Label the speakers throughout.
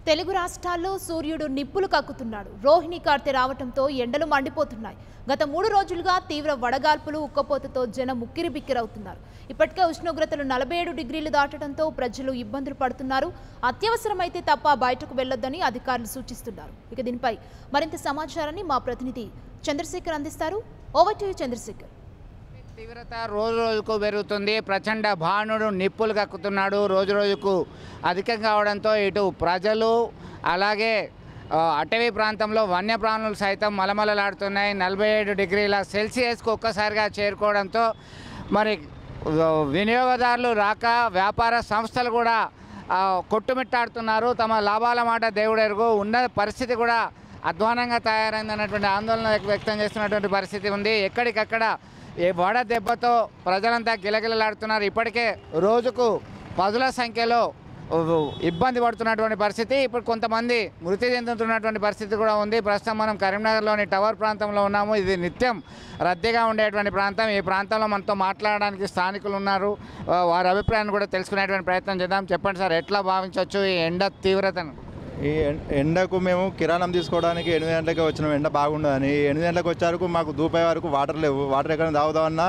Speaker 1: తెలుగు రాష్ట్రాల్లో సూర్యుడు నిప్పులు కక్కుతున్నాడు రోహిణి కార్తె రావటంతో ఎండలు మండిపోతున్నాయి గత మూడు రోజులుగా తీవ్ర వడగాల్పులు ఉక్కపోతతో జనం ఉక్కిరి బిక్కిరవుతున్నారు ఇప్పటికే ఉష్ణోగ్రతలు నలభై ఏడు డిగ్రీలు దాటడంతో ప్రజలు ఇబ్బందులు పడుతున్నారు అత్యవసరమైతే తప్ప బయటకు వెళ్లొద్దని అధికారులు సూచిస్తున్నారు ఇక దీనిపై మరింత సమాచారాన్ని మా ప్రతినిధి చంద్రశేఖర్ అందిస్తారు ఓవర్ టు యు, చంద్రశేఖర్
Speaker 2: తీవ్రత రోజు రోజుకు పెరుగుతుంది ప్రచండ భానుడు నిప్పులు కక్కుతున్నాడు రోజు రోజుకు అధికం కావడంతో ఇటు ప్రజలు అలాగే ఆ, అటవీ ప్రాంతంలో వన్యప్రాణులు సైతం మలమలలాడుతున్నాయి నలభై ఏడు డిగ్రీల సెల్సియస్కు ఒక్కసారిగా చేరుకోవడంతో మరి ఆ, వినియోగదారులు రాక వ్యాపార సంస్థలు కూడా ఆ, కొట్టుమిట్టాడుతున్నారు తమ లాభాల మాట దేవుడెరుగు ఉన్న పరిస్థితి కూడా అధ్వానంగా తయారైందన్నటువంటి ఆందోళన వ్యక్తం చేస్తున్నటువంటి పరిస్థితి ఉంది ఎక్కడికక్కడ ఈ వడ దెబ్బతో ప్రజలంతా గిలగిలలాడుతున్నారు ఇప్పటికే రోజుకు పదుల సంఖ్యలో ఇబ్బంది పడుతున్నటువంటి పరిస్థితి ఇప్పుడు కొంతమంది మృతి చెందుతున్నటువంటి పరిస్థితి కూడా ఉంది ప్రస్తుతం మనం కరీంనగర్లోని టవర్ ప్రాంతంలో ఉన్నాము ఇది నిత్యం రద్దీగా ఉండేటువంటి ప్రాంతం ఈ ప్రాంతంలో మనతో మాట్లాడడానికి స్థానికులు ఉన్నారు ఆ, వారి అభిప్రాయాన్ని కూడా తెలుసుకునేటువంటి ప్రయత్నం చేద్దాం చెప్పండి సార్ ఎట్లా భావించవచ్చు ఈ ఎండ తీవ్రతను
Speaker 3: ఈ ఎం- ఎండకు మేము కిరాణం తీసుకోవడానికి ఎనిమిది గంటలకి వచ్చినాం ఎండ బాగుండదని ఈ ఎనిమిది గంటలకు వచ్చే వరకు మాకు దూపాయి వరకు వాటర్ లేవు వాటర్ ఎక్కడ తాగుదామన్నా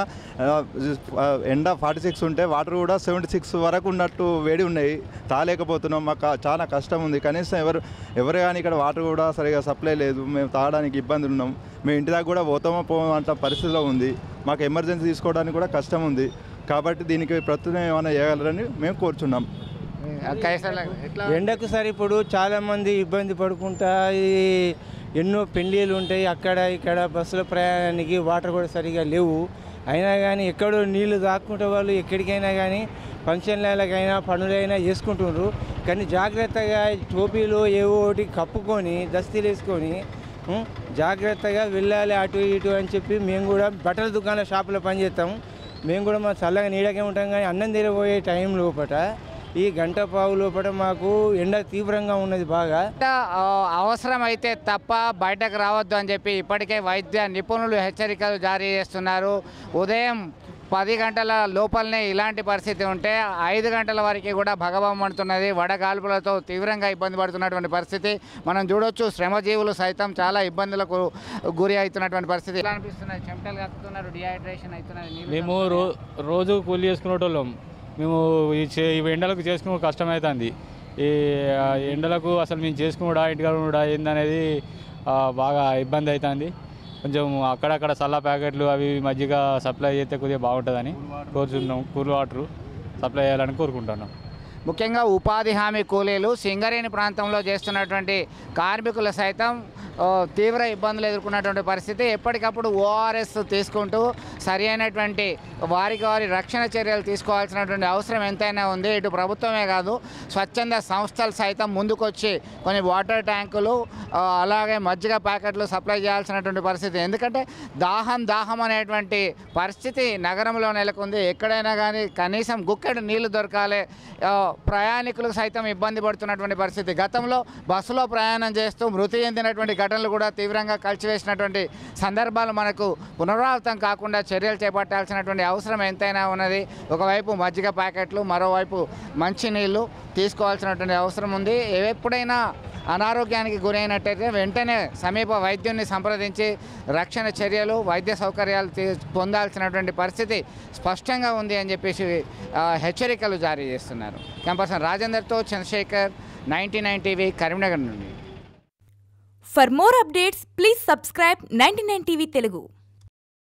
Speaker 3: ఆ, ఎండ ఫార్టీ సిక్స్ ఉంటే వాటర్ కూడా సెవెంటీ సిక్స్ వరకు ఉన్నట్టు వేడి ఉన్నాయి తాలేకపోతున్నాం మాకు చాలా కష్టం ఉంది కనీసం ఎవరు ఎవరు కానీ ఇక్కడ వాటర్ కూడా సరిగా సప్లై లేదు మేము తాగడానికి ఇబ్బందులు ఉన్నాం మేము ఇంటి దాకా కూడా పోతామో పోమో అంట పరిస్థితిలో ఉంది మాకు ఎమర్జెన్సీ తీసుకోవడానికి కూడా కష్టం ఉంది కాబట్టి దీనికి ప్రస్తుతం ఏమైనా చేయగలరని మేము కోరుచున్నాం
Speaker 2: కైసల ఎట్లా
Speaker 4: ఎండకు సరి ఇప్పుడు చాలామంది ఇబ్బంది పడుకుంటా ఈ ఎన్నో పెళ్ళిళ్ళు ఉంటాయి అక్కడ ఇక్కడ బస్సుల ప్రయాణానికి వాటర్ కూడా సరిగా లేవు అయినా కానీ ఎక్కడో నీళ్లు దాక్కుంటే వాళ్ళు ఎక్కడికైనా కానీ ఫంక్షన్లకైనా పనులైనా చేసుకుంటుండ్రు కానీ జాగ్రత్తగా టోపీలు ఏవో ఒకటి కప్పుకొని దస్తీలు వేసుకొని ఉం, జాగ్రత్తగా వెళ్ళాలి అటు ఇటు అని చెప్పి మేము కూడా బట్టల దుకాణ షాపులో పనిచేస్తాం మేము కూడా మా చల్లగా నీడకే ఉంటాం కానీ అన్నం తినబోయే టైం లోపట ఈ గంట పావు లోపల మాకు ఎండ తీవ్రంగా ఉన్నది బాగా
Speaker 2: బయట, ఆ, అవసరమైతే తప్ప బయటకు రావద్దు అని చెప్పి ఇప్పటికే వైద్య నిపుణులు హెచ్చరికలు జారీ చేస్తున్నారు ఉదయం పది గంటల లోపలనే ఇలాంటి పరిస్థితి ఉంటే ఐదు గంటల వరకు కూడా భగభమంటున్నది వడగాల్పులతో తీవ్రంగా ఇబ్బంది పడుతున్నటువంటి పరిస్థితి మనం చూడొచ్చు శ్రమజీవులు సైతం చాలా ఇబ్బందులకు గురి అవుతున్నటువంటి పరిస్థితి ఎలా అనిపిస్తున్నాయి చెమటలు కక్కుతున్నారు డిహైడ్రేషన్ అవుతున్నది నీళ్ళు
Speaker 5: మేము రో రోజు కూలి చేసుకునేటోళ్ళం మేము ఈ చే ఈ ఎండలకు చేసుకునే కష్టమవుతుంది ఈ ఆ, ఎండలకు అసలు మేము చేసుకున్నాడా ఇంటికాడ ఉన్నాడా ఏందనేది ఆ, బాగా ఇబ్బంది అవుతుంది కొంచెం అక్కడక్కడ చల్ల ప్యాకెట్లు అవి మజ్జిగ సప్లై చేస్తే కొద్దిగా బాగుంటుందని కోరుచున్నాం కూల్ వాటర్ సప్లై చేయాలని కోరుకుంటున్నాం
Speaker 2: ముఖ్యంగా ఉపాధి హామీ కూలీలు సింగరేణి ప్రాంతంలో చేస్తున్నటువంటి కార్మికులు సైతం ఆ, తీవ్ర ఇబ్బందులు ఎదుర్కొన్నటువంటి పరిస్థితి ఎప్పటికప్పుడు ఓఆర్ఎస్ తీసుకుంటూ సరి అయినటువంటి వారికి వారి రక్షణ చర్యలు తీసుకోవాల్సినటువంటి అవసరం ఎంతైనా ఉంది ఇటు ప్రభుత్వమే కాదు స్వచ్ఛంద సంస్థలు సైతం ముందుకొచ్చి కొన్ని వాటర్ ట్యాంకులు ఆ, అలాగే మజ్జిగ ప్యాకెట్లు సప్లై చేయాల్సినటువంటి పరిస్థితి ఎందుకంటే దాహం దాహం అనేటువంటి పరిస్థితి నగరంలో నెలకొంది ఎక్కడైనా కానీ కనీసం గుక్కెడు నీళ్లు దొరకాలి ఆ, ప్రయాణికులకు సైతం ఇబ్బంది పడుతున్నటువంటి పరిస్థితి గతంలో బస్సులో ప్రయాణం చేస్తూ మృతి చెందినటువంటి ఘటనలు కూడా తీవ్రంగా కలిసివేసినటువంటి సందర్భాలు మనకు పునరావృతం కాకుండా చర్యలు చేపట్టాల్సినటువంటి అవసరం ఎంతైనా ఉన్నది ఒకవైపు మజ్జిగ ప్యాకెట్లు మరోవైపు మంచినీళ్ళు తీసుకోవాల్సినటువంటి అవసరం ఉంది ఎప్పుడైనా అనారోగ్యానికి గురైనట్టయితే వెంటనే సమీప వైద్యుని సంప్రదించి రక్షణ చర్యలు వైద్య సౌకర్యాలు తీ- పొందాల్సినటువంటి పరిస్థితి స్పష్టంగా ఉంది అని చెప్పేసి ఆ, హెచ్చరికలు జారీ చేస్తున్నారు కెంపర్సన్ రాజేందర్తో Chandrasekhar ninety nine TV Karimnagar నుండి
Speaker 6: For more updates, please subscribe 99 TV Telugu.